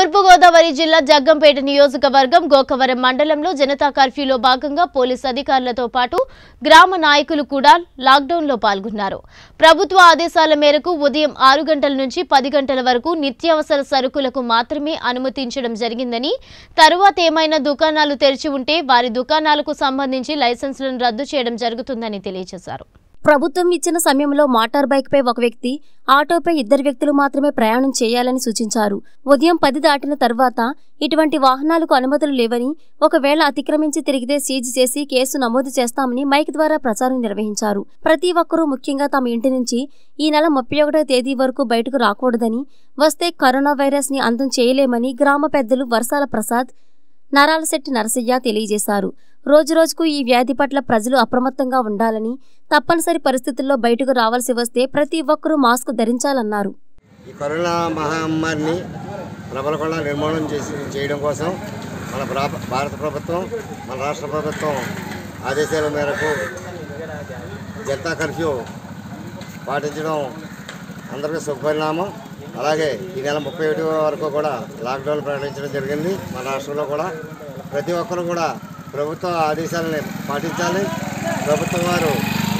తూర్పుగోదావరి జిల్లా జగ్గంపేట నియోజకవర్గం గోకవరం మండలంలో జనతా కర్ఫ్యూలో భాగంగా పోలీస్ అధికారులతో పాటు గ్రామ నాయకులు కూడా లాక్డౌన్లో పాల్గొన్నారు ప్రభుత్వ ఆదేశాల మేరకు ఉదయం ఆరు గంటల నుంచి పది గంటల వరకు నిత్యావసర సరుకులకు మాత్రమే అనుమతించడం జరిగిందని తరువాత ఏమైనా దుకాణాలు తెరిచి ఉంటే వారి దుకాణాలకు సంబంధించి లైసెన్సులను రద్దు చేయడం జరుగుతుందని తెలియజేశారు ప్రభుత్వం ఇచ్చిన సమయంలో మోటార్ బైక్పై ఒక వ్యక్తి ఆటోపై ఇద్దరు వ్యక్తులు మాత్రమే ప్రయాణం చేయాలని సూచించారు ఉదయం పది దాటిన తర్వాత ఇటువంటి వాహనాలకు అనుమతులు లేవని ఒకవేళ అతిక్రమించి తిరిగితే సీజ్ చేసి కేసు నమోదు చేస్తామని మైక్ ద్వారా ప్రచారం నిర్వహించారు ప్రతి ఒక్కరూ ముఖ్యంగా తమ ఇంటి నుంచి ఈ నెల ముప్పై ఒకటో తేదీ వరకు బయటకు రాకూడదని వస్తే కరోనా వైరస్ ని అంతం చేయలేమని గ్రామ పెద్దలు వర్షాల ప్రసాద్ నరాలశెట్టి నరసయ్య తెలియజేశారు రోజురోజుకు ఈ వ్యాధి పట్ల ప్రజలు అప్రమత్తంగా ఉండాలని తప్పనిసరి పరిస్థితుల్లో బయటకు రావాల్సి వస్తే ప్రతి ఒక్కరూ మాస్క్ ధరించాలన్నారు ఈ కరోనా మహమ్మారిని ప్రబలకుండా నిర్మూలన చేసి చేయడం కోసం మన ప్రా- భారత ప్రభుత్వం మన రాష్ట్ర ప్రభుత్వం ఆదేశాల మేరకు జనతా కర్ఫ్యూ పాటించడం అందరికీ శుభపరిణామం అలాగే ఈ నెల ముప్పై ఒకటి వరకు కూడా లాక్డౌన్ ప్రకటించడం జరిగింది మన రాష్ట్రంలో కూడా ప్రతి ఒక్కరూ కూడా ప్రభుత్వ ఆదేశాలని పాటించాలి ప్రభుత్వం వారు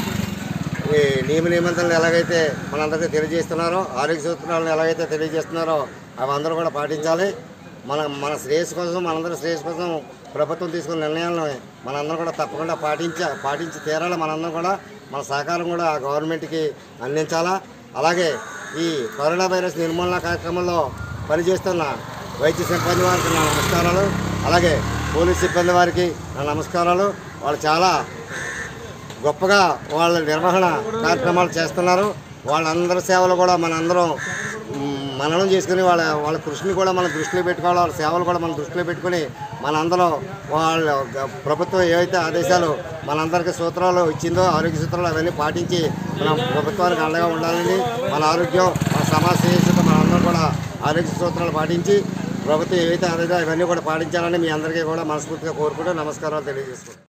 ఈ నియమ నిబంధనలు ఎలాగైతే మనందరికీ తెలియజేస్తున్నారో ఆరోగ్య సూత్రాలను ఎలాగైతే తెలియజేస్తున్నారో అవి అందరూ కూడా పాటించాలి మన మన శ్రేయస్సు కోసం మనందరి శ్రేయస్సు కోసం ప్రభుత్వం తీసుకున్న నిర్ణయాలను మనందరం కూడా తప్పకుండా పాటించ పాటించి తీరాలి మనందరం కూడా మన సహకారం కూడా ఆ గవర్నమెంట్కి అందించాలా అలాగే ఈ కరోనా వైరస్ నిర్మూలన కార్యక్రమంలో పనిచేస్తున్న వైద్య సిబ్బంది వారికి నా నమస్కారాలు అలాగే పోలీస్ సిబ్బంది వారికి నా నమస్కారాలు వాళ్ళు చాలా గొప్పగా వాళ్ళ నిర్వహణ కార్యక్రమాలు చేస్తున్నారు వాళ్ళందరి సేవలు కూడా మనందరం మ్, మననం చేసుకుని వాళ్ళ వాళ్ళ కృషిని కూడా మనం దృష్టిలో పెట్టుకోవాలి వాళ్ళ సేవలు కూడా మనం దృష్టిలో పెట్టుకుని మనందరం వాళ్ళ గ- ప్రభుత్వం ఏవైతే ఆదేశాలు మనందరికీ సూత్రాలు ఇచ్చిందో ఆరోగ్య సూత్రాలు అవన్నీ పాటించి మనం ప్రభుత్వానికి అండగా ఉండాలని మన ఆరోగ్యం మన సమాజ శ్రేయస్సుతో మనందరం కూడా ఆరోగ్య సూత్రాలు పాటించి ప్రభుత్వం ఏవైతే ఆదేశాలు ఇవన్నీ కూడా పాటించాలని మీ అందరికీ కూడా మనస్ఫూర్తిగా కోరుకుంటూ నమస్కారాలు తెలియజేస్తున్నాను